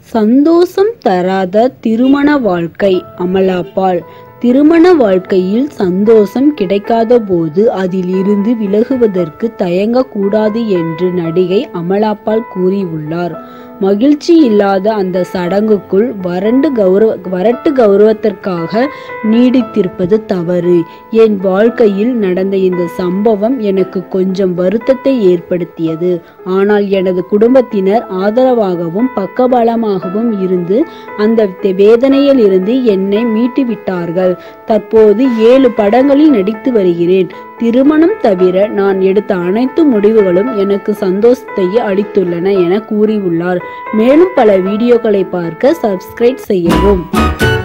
சந்தோஷம் தராத திருமண வாழ்க்கை அமலாபால் திருமண வாழ்க்கையில் சந்தோஷம் கிடைக்காத போது அதில் இருந்து விலகுவதற்கு தயங்கக்கூடாது என்று நடிகை அமலாபால் கூறியுள்ளார் மகிழ்ச்சி இல்லாத அந்த சடங்குக்குள் வறண்டு கௌரவ வரட்டு கௌரவத்திற்காக நீடித்திருப்பது தவறு என் வாழ்க்கையில் நடந்த இந்த சம்பவம் எனக்கு கொஞ்சம் வருத்தத்தை ஏற்படுத்தியது ஆனால் எனது குடும்பத்தினர் ஆதரவாகவும் பக்கபலமாகவும் இருந்து அந்த வேதனையில் இருந்து என்னை மீட்டு விட்டார்கள் தற்போது ஏழு படங்களில் நடித்து வருகிறேன் திருமணம் தவிர நான் எடுத்த அனைத்து முடிவுகளும் எனக்கு சந்தோஷத்தையே அளித்துள்ளன என கூறியுள்ளார் மேலும் பல வீடியோக்களை பார்க்க சப்ஸ்கிரைப் செய்யவும்